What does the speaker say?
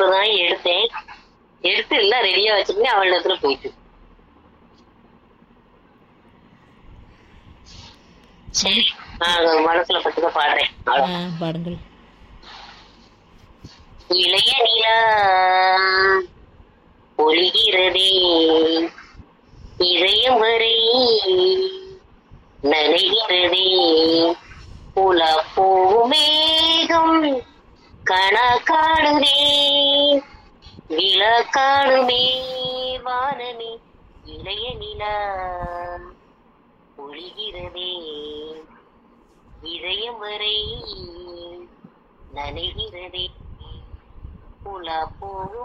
இப்பதான் எடுத்தேன் எடுத்து எல்லாம் ரெடியா வச்சிருந்தேன் அவள் இடத்துல போயிட்டு சரி நான் மனசுல பட்டுக்க பாடுறேன் ஆ, அவ்வளவு. பாடுங்கள் இளைய நிலா ஒளிகிறதே இதயம் வரை நனைகிறதே புல மேகம் கணா காணுதே விழ காணுமே வானமே இளைய நிலா ஒளிகிறதே இதயம் வரை நனைகிறதே புல